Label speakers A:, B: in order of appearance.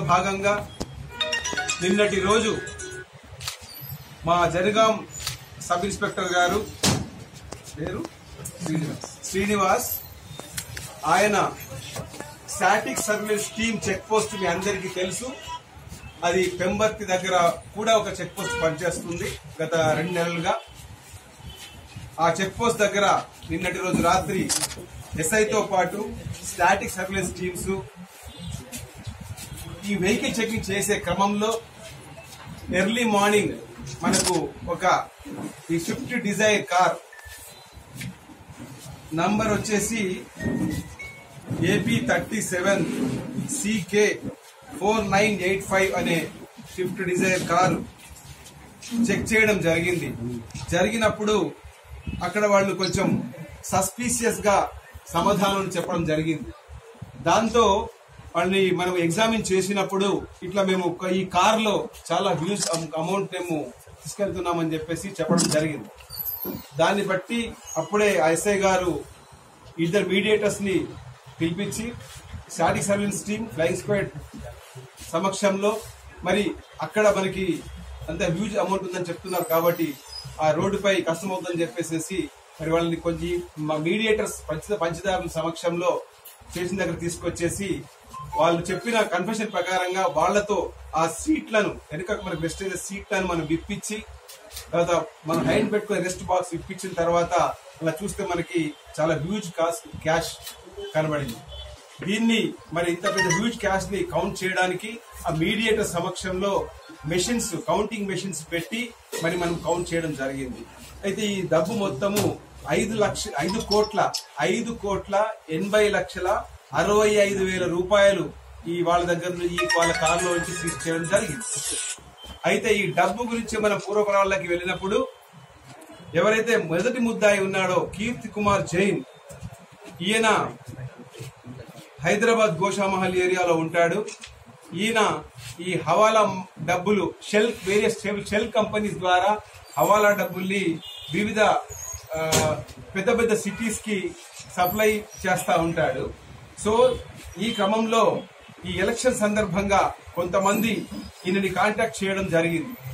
A: భాగంగా నిన్నటి రోజు మా జనగాం సబ్ ఇన్స్పెక్టర్ గారు పేరు శ్రీనివాస్ ఆయన static service team check post మీ అందరికీ తెలుసు అది పెంబర్తి దగ్గర కూడా ఒక చెక్ పోస్ట్ పనిచేస్తుంది గత రెండు నెలలుగా ఆ చెక్ పోస్ట్ దగ్గర నిన్నటి రోజు రాత్రి ఎస్ఐతో పాటు స్టాటిక్ సర్వేలెన్స్ టీమ్స్ ఈ వెహికల్ చెకింగ్ చేసే క్రమంలో ఎర్లీ మార్నింగ్ మనకు ఒక ఈ స్విఫ్ట్ డిజైర్ కార్ నంబర్ వచ్చేసి AP thirty seven C K four nine eight five అనే స్విఫ్ట్ డిజైర్ కారు చెక్ చేయడం జరిగింది జరిగినప్పుడు అక్కడ వాళ్ళు కొంచెం సస్పీషియస్ గా సమాధానం చెప్పడం జరిగింది దాంతో వాళ్ళని మనం ఎగ్జామిన్ చేసినప్పుడు ఇట్లా మేము ఒక- ఈ కార్ లో చాలా హ్యూజ్ అమౌంట్ మేము తీసుకెళ్తున్నామని చెప్పేసి చెప్పడం జరిగింది దాన్ని బట్టి అప్పుడే ఆ ఎస్ఐ గారు ఇద్దరు మీడియేటర్స్ ని పిలిపించి static surveillance team flying squad సమక్షంలో మరి అక్కడ మనకి అంత హ్యూజ్ అమౌంట్ ఉందని చెప్తున్నారు కాబట్టి ఆ రోడ్డుపై కష్టం అవుతుందని చెప్పేసి మరి వాళ్ళని కొంచెం మా మీడియేటర్స్ పంచ పంచదారుల సమక్షంలో స్టేషన్ దగ్గర తీసుకొచ్చేసి వాళ్ళు చెప్పిన కన్ఫెషన్ ప్రకారంగా వాళ్లతో ఆ సీట్లను వెనుక మనకి బెస్ట్ సీట్లను మనం విప్పించి తర్వాత మనం హ్యాండ్ పెట్టుకుని రెస్ట్ బాక్స్ ఇప్పించిన తర్వాత అలా చూస్తే మనకి చాలా హ్యూజ్ కాస్ట్ క్యాష్ కనబడింది దీన్ని మరి ఇంత పెద్ద హ్యూజ్ క్యాష్ ని కౌంట్ చేయడానికి ఆ మీడియేటర్ సమక్షంలో మెషిన్స్ కౌంటింగ్ మెషిన్స్ పెట్టి మరి మనం కౌంట్ చేయడం జరిగింది అయితే ఈ డబ్బు మొత్తము ఐదు లక్ష ఐదు కోట్ల ఐదు కోట్ల ఎనభై లక్షల అరవై ఐదు వేల రూపాయలు ఈ వాళ్ళ దగ్గర నుంచి ఈ వాళ్ళ కారులో నుంచి సీజ్ చేయడం జరిగింది అయితే ఈ డబ్బు గురించి మన పూర్వపురాల్లోకి వెళ్ళినప్పుడు ఎవరైతే మొదటి ముద్దాయి ఉన్నాడో కీర్తి కుమార్ జైన్ ఈయన హైదరాబాద్ గోషామహల్ ఏరియాలో ఉంటాడు ఈయన ఈ హవాలా డబ్బులు షెల్ వేరియస్ షెల్ కంపెనీస్ ద్వారా హవాలా డబ్బుల్ని వివిధ ఆ, పెద్ద పెద్ద సిటీస్ కి సప్లై చేస్తా ఉంటాడు సో ఈ క్రమంలో ఈ ఎలక్షన్ సందర్భంగా కొంతమంది ఈయనని కాంటాక్ట్ చేయడం జరిగింది